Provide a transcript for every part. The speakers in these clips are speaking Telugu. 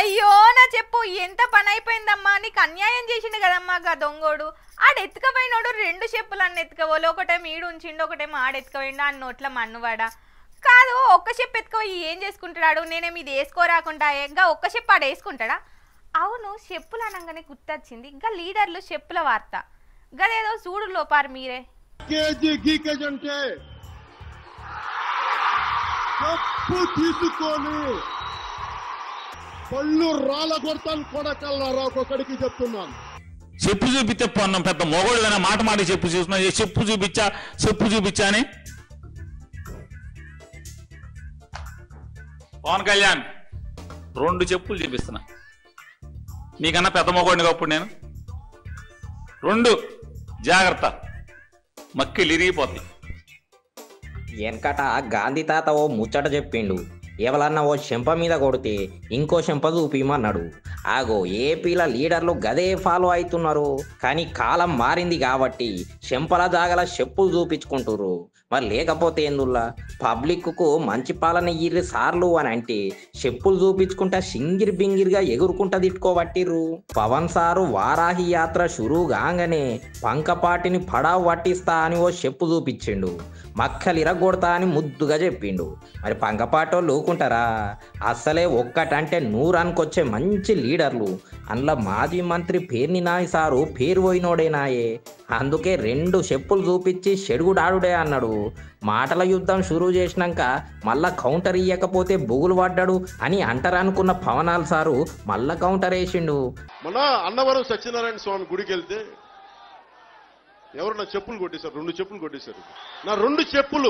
అయ్యో నా చెప్పు ఎంత పని అయిపోయిందమ్మా నీకు అన్యాయం చేసిండు కదమ్మా గా దొంగోడు ఆడ ఎత్తుకపోయినోడు రెండు చెప్పులు అన్న ఎత్తుకపోలు ఒకటేమో ఈడు ఉంచిండు ఒకటేమో ఆడ ఎత్తుకపోయిండు ఆ నోట్ల మన్నువాడ కాదు ఒక్క చెప్పు ఎత్తుకపోయి ఏం చేసుకుంటాడు నేనేమి ఇది వేసుకోరాకుండా ఇంకా ఒక్క చెప్పు ఆడ వేసుకుంటాడా అవును చెప్పులు అనగానే గుర్తొచ్చింది ఇంకా లీడర్లు చెప్పుల వార్త గదేదో చూడు లోపారు మీరే కేజీ గీకేజీ అంటే తప్పు తీసుకొని పళ్ళు రాళ్ళ కొడతాను కొడకల్లారా ఒక్కొక్కడికి చెప్తున్నాను చెప్పు చూపిస్తే పొన్నం పెద్ద మొగోళ్ళైనా మాట మాట చెప్పు చూస్తున్నా ఏ చెప్పు చూపించా చెప్పు చూపించా అని పవన్ కళ్యాణ్ రెండు చెప్పులు చూపిస్తున్నా నీకన్నా పెద్ద మొగోడిని అప్పుడు నేను రెండు జాగ్రత్త మక్కిలు ఇరిగిపోతాయి వెనకట గాంధీ తాత ఓ ముచ్చట చెప్పిండు ఎవరన్నా ఓ చెంప మీద కొడితే ఇంకో చెంప చూపిమన్నాడు ఆగో ఏపీల లీడర్లు గదే ఫాలో అవుతున్నారు కానీ కాలం మారింది కాబట్టి చెంపల జాగల చెప్పులు చూపించుకుంటుర్రు మరి లేకపోతే ఎందుల్లా పబ్లిక్కు మంచి పాలన ఇర్రి సార్లు అని అంటే చెప్పులు చూపించుకుంటా సింగిరి బింగిరిగా ఎగురుకుంటా తిట్టుకోబట్టిర్రు పవన్ సారు వారాహి యాత్ర షురూ కాగానే పంకపాటిని పడావు పట్టిస్తా అని ఓ చెప్పు చూపించిండు మక్కలు ఇరగొడతా అని ముద్దుగా చెప్పిండు మరి పంకపాటోళ్ళు ఊకుంటారా అసలే ఒక్కటంటే నూరానికొచ్చే మంచి లీడర్లు అందులో మాజీ మంత్రి పేర్ని నాయ్ సారు పేరు పోయినోడేనాయే అందుకే రెండు చెప్పులు చూపించి చెడుగుడాడుడే అన్నాడు మాటల యుద్ధం షురూ చేసినాక మళ్ళా కౌంటర్ ఇయ్యకపోతే బుగులు పడ్డాడు అని అంటారనుకున్న పవనాల్ సారు మళ్ళా కౌంటర్ వేసిండు మొన్న అన్నవరం సత్యనారాయణ స్వామి గుడికి వెళ్తే ఎవరు నా చెప్పులు కొట్టేశారు రెండు చెప్పులు కొట్టేశారు నా రెండు చెప్పులు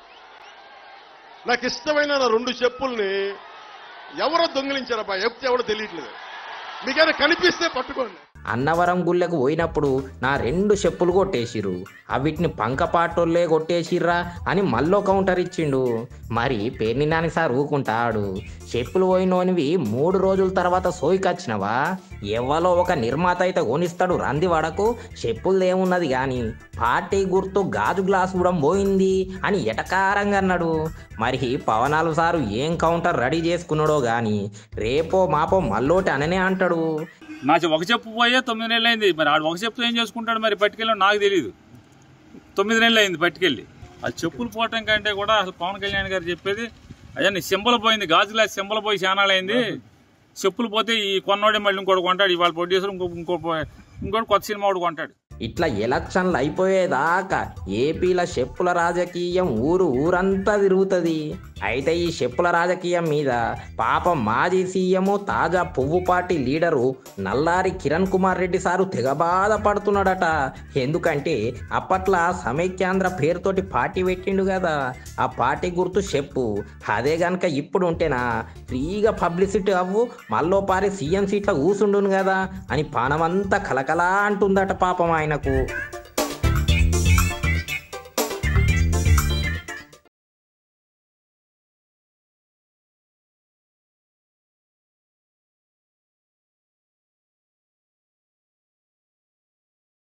నాకు ఇష్టమైన నా రెండు చెప్పుల్ని ఎవరో దొంగిలించారబ్బా ఎప్తే ఎవడో తెలియట్లేదు మీకైనా కనిపిస్తే పట్టుకోండి అన్నవరం గుళ్ళకు పోయినప్పుడు నా రెండు చెప్పులు కొట్టేసిర్రు అవిటిని పంకపాటోళ్ళే కొట్టేసిర్రా అని మళ్ళీ కౌంటర్ ఇచ్చిండు మరి పేర్ని నాని సార్ ఊకుంటాడు చెప్పులు పోయినోనివి మూడు రోజుల తర్వాత సోయికొచ్చినవా ఎవలో ఒక నిర్మాత అయితే కొనిస్తాడు రంది వడకు చెప్పులు ఏమున్నది కానీ పార్టీ గుర్తు గాజు గ్లాస్ కూడా పోయింది అని ఎటకారంగా అన్నాడు మరి పవనాలు సారు ఏం కౌంటర్ రెడీ చేసుకున్నాడో గాని రేపో మాపో మల్లోటి అననే అంటాడు నా చె- ఒక చెప్పు పోయే తొమ్మిది నెలలు అయింది మరి ఆడు ఒక చెప్పుతో ఏం చేసుకుంటాడు మరి పట్టుకెళ్ళి నాకు తెలియదు తొమ్మిది నెలలు అయింది పట్టుకెళ్ళి ఆ చెప్పులు పోవటం కంటే కూడా అసలు పవన్ కళ్యాణ్ గారు చెప్పేది అయ్యా నీ సింబల్ పోయింది గాజు గ్లాస్ సింబల్ పోయి చానాలు అయింది చెప్పులు పోతే ఈ కొన్నోడే మళ్ళీ ఇంకోటి కొంటాడు ఇవాళ ప్రొడ్యూసర్ ఇంకో ఇంకో ఇంకోటి కొత్త సినిమా ఒకటి కొంటాడు ఇట్లా ఎలక్షన్లు అయిపోయేదాకా ఏపీల చెప్పుల రాజకీయం ఊరు ఊరంతా తిరుగుతుంది అయితే ఈ చెప్పుల రాజకీయం మీద పాపం మాజీ సీఎం తాజా పువ్వు party leader Nallari Kiran Kumar Reddy sir తెగ బాధపడుతున్నాడట ఎందుకంటే అప్పట్లో సమైక్యాంధ్ర పేరుతోటి పార్టీ పెట్టిండు కదా ఆ పార్టీ గుర్తు చెప్పు అదే గనక ఇప్పుడు ఉంటేనా ఫ్రీగా పబ్లిసిటీ అవ్వు మళ్ళో పారి సీఎం సీట్లో కూసుండును కదా అని పానమంతా కలకలా అంటుందట పాపం ఆయనకు